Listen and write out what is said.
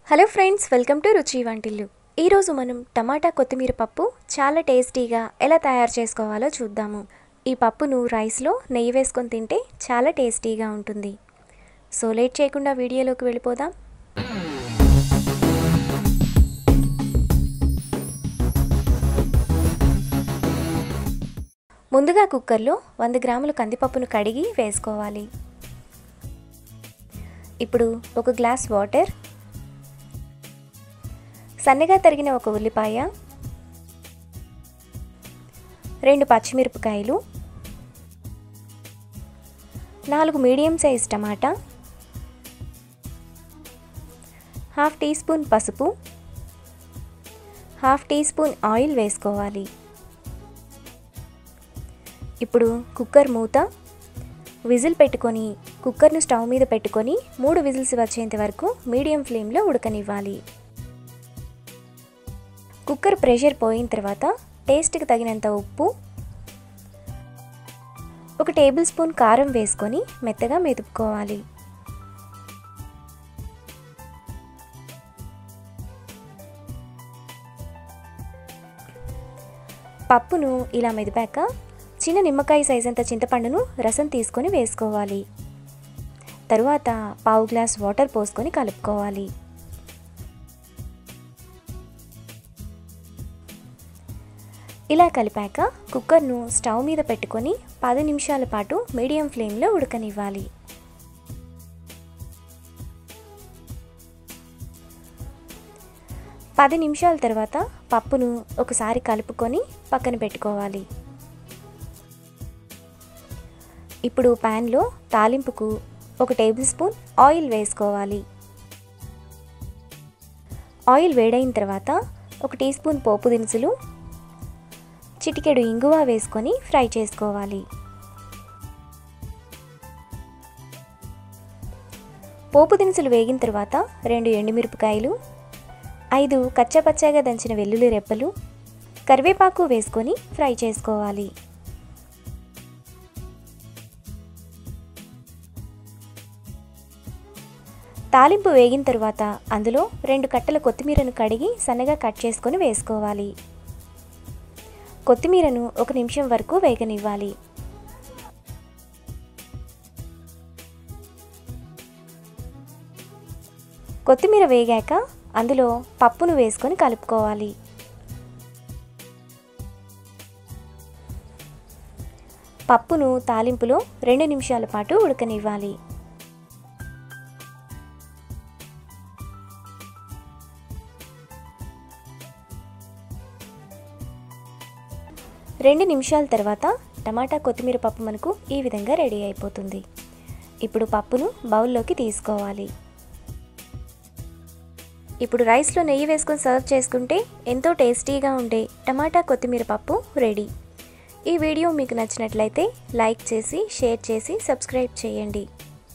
hello friends welcome to రుచి వంటిల్లు ఈరోజు మనం టమాటా కొత్తిమీర పప్పు చాలా టేస్టీగా ఎలా తయారు చేసుకోవాలో చూద్దాము ఈ పప్పును రైస్లో నెయ్యి వేసుకొని తింటే చాలా టేస్టీగా ఉంటుంది సో లేట్ చేయకుండా వీడియోలోకి వెళ్ళిపోదాం ముందుగా కుక్కర్లో వంద గ్రాముల కందిపప్పును కడిగి వేసుకోవాలి ఇప్పుడు ఒక గ్లాస్ వాటర్ సన్నగా తరిగిన ఒక ఉల్లిపాయ రెండు పచ్చిమిరపకాయలు నాలుగు medium size tomato half teaspoon పసుపు హాఫ్ టీ స్పూన్ ఆయిల్ వేసుకోవాలి ఇప్పుడు కుక్కర్ మూత విజిల్ పెట్టుకొని కుక్కర్ను స్టవ్ మీద పెట్టుకొని మూడు విజిల్స్ వచ్చేంత వరకు మీడియం ఫ్లేమ్లో ఉడకనివ్వాలి కుక్కర్ ప్రెషర్ పోయిన తర్వాత టేస్ట్కి తగినంత ఉప్పు ఒక టేబుల్ స్పూన్ కారం వేసుకొని మెత్తగా మెదుపుకోవాలి పప్పును ఇలా మెదిపాక చిన్న నిమ్మకాయ సైజ్ అంత చింతపండును రసం తీసుకొని వేసుకోవాలి తరువాత పావు గ్లాస్ వాటర్ పోసుకొని కలుపుకోవాలి ఇలా కలిపాక కుక్కర్ను స్టవ్ మీద పెట్టుకొని పది నిమిషాల పాటు మీడియం ఫ్లేమ్లో ఉడకనివ్వాలి పది నిమిషాల తర్వాత పప్పును ఒకసారి కలుపుకొని పక్కన పెట్టుకోవాలి ఇప్పుడు ప్యాన్లో తాలింపుకు ఒక టేబుల్ స్పూన్ ఆయిల్ వేసుకోవాలి ఆయిల్ వేడైన తర్వాత ఒక టీ స్పూన్ పోపు దినుసులు చిటికెడు ఇంగువ వేసుకొని ఫ్రై చేసుకోవాలి పోపు దినుసులు వేగిన తర్వాత రెండు ఎండుమిరపకాయలు ఐదు కచ్చపచ్చగా దంచిన వెల్లుల్లి రెప్పలు కరివేపాకు వేసుకొని ఫ్రై చేసుకోవాలి తాలింపు వేగిన తర్వాత అందులో రెండు కట్టల కొత్తిమీరను కడిగి సన్నగా కట్ చేసుకొని వేసుకోవాలి కొత్తిమీరను ఒక నిమిషం వరకు వేగనివ్వాలి కొత్తిమీర వేగాక అందులో పప్పును వేసుకొని కలుపుకోవాలి పప్పును తాలింపులో రెండు నిమిషాల పాటు ఉడకనివ్వాలి రెండు నిమిషాల తర్వాత టమాటా కొత్తిమీర పప్పు మనకు ఈ విధంగా రెడీ అయిపోతుంది ఇప్పుడు పప్పును బౌల్లోకి తీసుకోవాలి ఇప్పుడు రైస్లో నెయ్యి వేసుకొని సర్వ్ చేసుకుంటే ఎంతో టేస్టీగా ఉండే టమాటా కొత్తిమీర పప్పు రెడీ ఈ వీడియో మీకు నచ్చినట్లయితే లైక్ చేసి షేర్ చేసి సబ్స్క్రైబ్ చేయండి